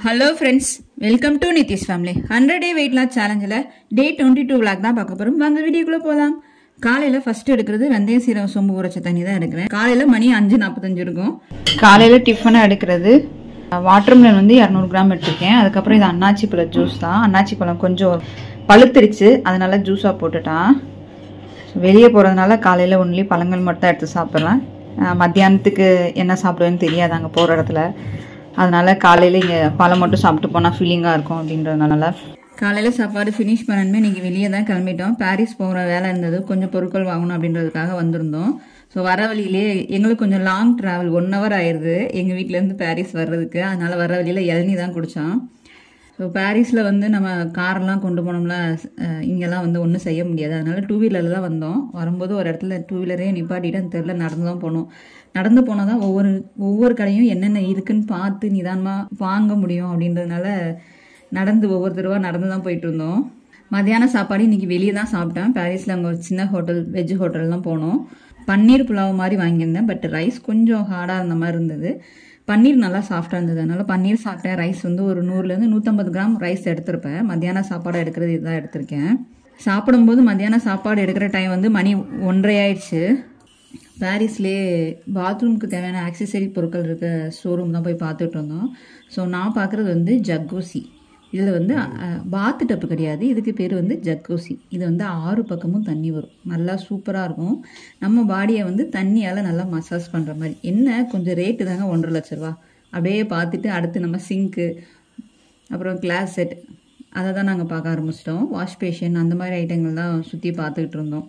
hello friends welcome to Nitish family hundred day weight loss சேலஞ்சில் day twenty two vlog தான் பார்க்க போகிறோம் வாங்க வீடியோக்குள்ளே போகலாம் காலையில் ஃபர்ஸ்ட் எடுக்கிறது வெந்தய சீரகம் சோம்பு உரைச்ச தண்ணி தான் எடுக்கிறேன் காலையில் மணி அஞ்சு நாற்பத்தஞ்சு இருக்கும் காலையில் டிஃபனாக எடுக்கிறது வாட்டர்மெலன் வந்து இரநூறு கிராம் எடுத்திருக்கேன் அதுக்கப்புறம் இது அன்னாச்சி பழம் ஜூஸ் தான் அன்னாச்சி பழம் கொஞ்சம் பழுத்துருச்சு அதனால ஜூஸாக போட்டுட்டான் வெளியே போகிறதுனால காலையில் ஒன்லி பழங்கள் மட்டும் தான் எடுத்து சாப்பிட்றேன் அஹ் மத்தியானத்துக்கு என்ன சாப்பிடுவேன்னு தெரியாது அங்கே போகிற இடத்துல அதனால காலையில் இங்கே பழம் மட்டும் சாப்பிட்டு போனால் ஃபீலிங்காக இருக்கும் அப்படின்றதுனால காலையில் சாப்பாடு ஃபினிஷ் பண்ணணுமே இன்றைக்கி வெளியே தான் கிளம்பிட்டோம் பாரிஸ் போகிற வேலை இருந்தது கொஞ்சம் பொருட்கள் வாங்கணும் அப்படின்றதுக்காக வந்திருந்தோம் ஸோ வர வழியிலே எங்களுக்கு கொஞ்சம் லாங் ட்ராவல் ஒன் ஹவர் ஆயிடுது எங்கள் வீட்டிலேருந்து பாரிஸ் வர்றதுக்கு அதனால வர வழியில் இளநீ தான் குடித்தோம் ஸோ பாரிஸில் வந்து நம்ம கார்லாம் கொண்டு போனோம்னா அஹ், இங்கெல்லாம் வந்து ஒன்றும் செய்ய முடியாது அதனால டூ வீலரில் தான் வந்தோம் வரும்போது ஒரு இடத்துல டூ வீலரே நிப்பாட்டிட்டு அந்த தெருவில் நடந்து தான் போனோம் நடந்து போனால் தான் ஒவ்வொரு ஒவ்வொரு கடையும் என்னென்ன இருக்குன்னு பார்த்து நிதானமாக வாங்க முடியும் அப்படின்றதுனால நடந்து ஒவ்வொரு தடவை நடந்து தான் போயிட்டு இருந்தோம் மத்தியான சாப்பாடு இன்னைக்கு வெளியே தான் சாப்பிட்டேன் பாரிஸில் அங்கே ஒரு சின்ன ஹோட்டல் வெஜ் ஹோட்டல்லாம் போனோம் பன்னீர் புலாவ் மாதிரி வாங்கியிருந்தேன் பட் ரைஸ் கொஞ்சம் ஹார்டாக இருந்த மாதிரி இருந்தது பன்னீர் நல்லா சாஃப்டாக இருந்தது அதனால பன்னீர் சாப்பிட்டேன் ரைஸ் வந்து ஒரு நூறுலேருந்து நூற்றம்பது கிராம் ரைஸ் எடுத்திருப்பேன் மத்தியான சாப்பாடு எடுக்கிறது இதுதான் எடுத்திருக்கேன் சாப்பிடும்போது மத்தியான சாப்பாடு எடுக்கிற டைம் வந்து மணி ஒன்றரை ஆயிடுச்சு பாரிஸ்லேயே பாத்ரூமுக்கு தேவையான ஆக்சசரி பொருட்கள் இருக்க ஷோரூம் தான் போய் பார்த்துட்டு இருந்தோம் ஸோ நான் பார்க்குறது வந்து ஜக்கூசி இதில் வந்து பாத்து டப்பு கிடையாது இதுக்கு பேர் வந்து ஜக்கூசி இது வந்து ஆறு பக்கமும் தண்ணி வரும் நல்லா சூப்பராக இருக்கும் நம்ம பாடியை வந்து தண்ணியால் நல்லா மசாஜ் பண்ணுற மாதிரி என்ன கொஞ்சம் ரேட்டு தாங்க ஒன்றரை லட்ச ரூபா அப்படியே பார்த்துட்டு அடுத்து நம்ம சிங்க்கு அப்புறம் கிளாஸ் செட் அதை தான் நாங்கள் பார்க்க ஆரம்பிச்சிட்டோம் வாஷ் பேஷன் அந்த மாதிரி ஐட்டங்கள் தான் சுற்றி பார்த்துக்கிட்டு இருந்தோம்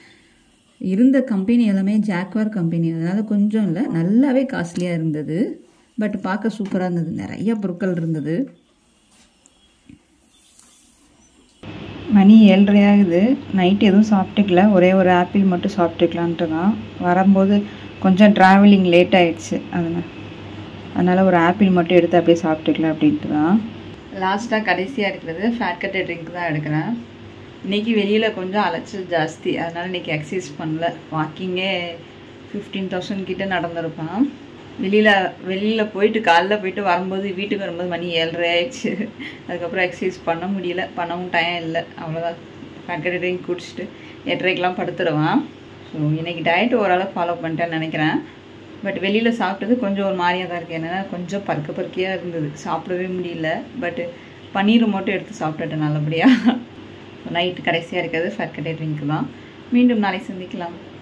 இருந்த கம்பெனி எல்லாமே ஜாக்வார் கம்பெனி அதனால கொஞ்சம் இல்லை நல்லாவே காஸ்ட்லியாக இருந்தது பட் பார்க்க சூப்பராக இருந்தது நிறைய பொருட்கள் இருந்தது மணி ஏழரை ஆகுது நைட் எதுவும் சாப்பிட்டுக்கல ஒரே ஒரு ஆப்பிள் மட்டும் சாப்பிட்டுக்கலான்ட்டு தான் வரும்போது கொஞ்சம் ட்ராவலிங் லேட் ஆயிடுச்சு அதனால் அதனால் ஒரு ஆப்பிள் மட்டும் எடுத்து அப்படியே சாப்பிட்டுக்கலாம் அப்படின்ட்டு தான் லாஸ்ட்டாக கடைசியாக இருக்கிறது ஃபேட் கட்டட் ட்ரிங்க் தான் எடுக்கிறேன் இன்றைக்கி வெளியில் கொஞ்சம் அலைச்சல் ஜாஸ்தி அதனால் இன்றைக்கி எக்ஸசைஸ் பண்ணல வாக்கிங்கே ஃபிஃப்டீன் தௌசண்ட் கிட்ட நடந்திருப்பேன் வெளியில் வெளியில் போயிட்டு காலைல போயிட்டு வரும்போது வீட்டுக்கு வரும்போது மணி ஏழரை ஆயிடுச்சு அதுக்கப்புறம் எக்ஸசைஸ் பண்ண முடியல பண்ணவும் டைம் இல்லை அவ்வளோதான் ஃபேட் கட்டட் ட்ரிங்க் குடிச்சிட்டு எட்டரைக்கெலாம் படுத்துருவேன் ஸோ இன்றைக்கி டயட் ஓரளவு ஃபாலோ பண்ணிட்டேன்னு நினைக்கிறேன் பட் வெளியில் சாப்பிட்டது கொஞ்சம் ஒரு மாதிரியாக தான் இருக்குது என்னென்னா கொஞ்சம் பருக்க பருக்கையாக இருந்தது சாப்பிடவே முடியல பட் பன்னீர் மட்டும் எடுத்து சாப்பிட்டுட்டேன் நல்லபடியாக நைட்டு கடைசியாக இருக்கிறது ஃபர்கடே ட்ரிங்க் தான் மீண்டும் நாளை சந்திக்கலாம்